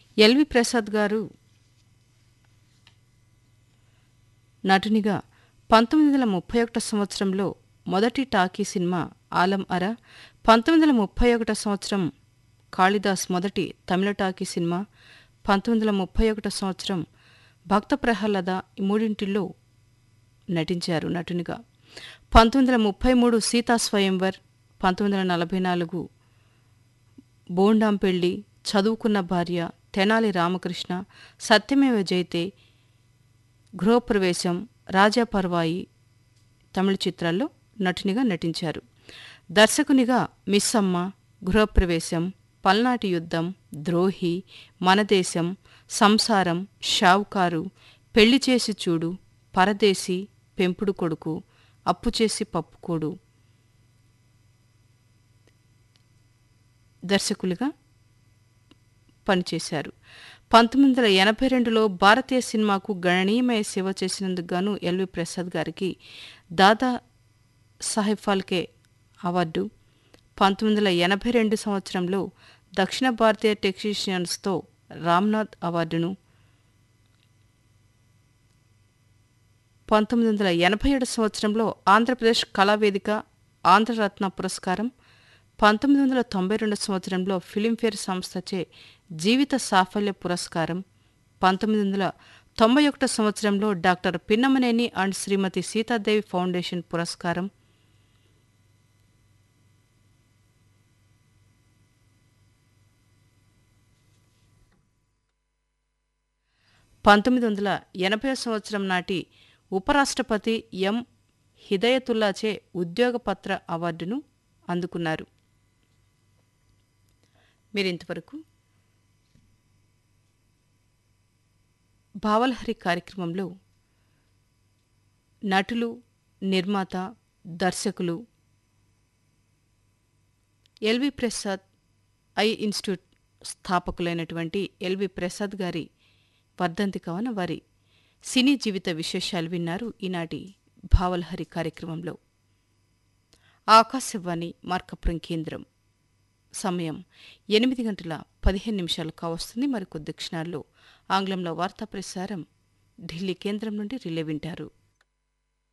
LV Prasad గారు నటునిగా పంతొమ్మిది వందల ముప్పై ఒకటో సంవత్సరంలో మొదటి టాకీ సినిమా ఆలం అర పంతొమ్మిది వందల ముప్పై ఒకటో సంవత్సరం కాళిదాస్ మొదటి తమిళ టాకీ సినిమా పంతొమ్మిది వందల ముప్పై ఒకటో సంవత్సరం భక్త ప్రహ్లాద ఈ మూడింటిలో నటించారు నటునిగా పంతొమ్మిది వందల ముప్పై మూడు సీతా స్వయంవర్ పంతొమ్మిది వందల నలభై నాలుగు బోండాం పెళ్లి చదువుకున్న భార్య తెనాలి రామకృష్ణ సత్యమేవ జయతే గృహప్రవేశం రాజా పర్వాయి తమిళ చిత్రాల్లో నటునిగా నటించారు దర్శకునిగా మిస్ అమ్మ గృహప్రవేశం పల్నాటి యుద్ధం ద్రోహి మనదేశం సంసారం షావుకారు పెళ్లి చేసి చూడు పరదేశి పెంపుడు కొడుకు అప్పు చేసి పప్పుకోడు దర్శకులుగా పనిచేశారు పంతొమ్మిది వందల ఎనభై రెండులో భారతీయ సినిమాకు గణనీయమైన సేవ చేసినందుకు గాను ఎల్వి ప్రసాద్ గారికి దాదా సాహెబ్ ఫాల్కే అవార్డు పంతొమ్మిది వందల ఎనభై రెండు సంవత్సరంలో దక్షిణ భారతీయ టెక్నీషియన్స్తో రామ్నాథ్ అవార్డును పంతొమ్మిది వందల ఎనభై ఏడు సంవత్సరంలో ఆంధ్రప్రదేశ్ కళావేదిక ఆంధ్రరత్న పురస్కారం పంతొమ్మిది వందల తొంభై రెండు సంవత్సరంలో ఫిలింఫేర్ సంస్థచే జీవిత సాఫల్య పురస్కారం పంతొమ్మిది వందల తొంభై ఒకటో సంవత్సరంలో doctor Pinnamaneni and Shrimati Sitadevi foundation పురస్కారం పంతొమ్మిది వందల ఎనభై సంవత్సరం నాటి ఉపరాష్ట్రపతి ఎం హిదయతుల్లాచే ఉద్యోగపత్ర అవార్డును అందుకున్నారు మీరింతవరకు భావలహరి కార్యక్రమంలో నటులు నిర్మాత దర్శకులు ఎల్వి ప్రసాద్ ఐ ఇన్స్టిట్యూట్ స్థాపకులైనటువంటి ఎల్వి ప్రసాద్ గారి వర్ధంతి కావున వారి సినీ జీవిత విశేషాలు విన్నారు ఈనాటి భావలహరి కార్యక్రమంలో ఆకాశవాణి మార్కపురం కేంద్రం సమయం ఎనిమిది గంటల పదిహేను నిమిషాలు కావస్తుంది మరికొద్ది క్షణాల్లో ఆంగ్లంలో వార్తా ప్రసారం ఢిల్లీ కేంద్రం నుండి రిలే వింటారు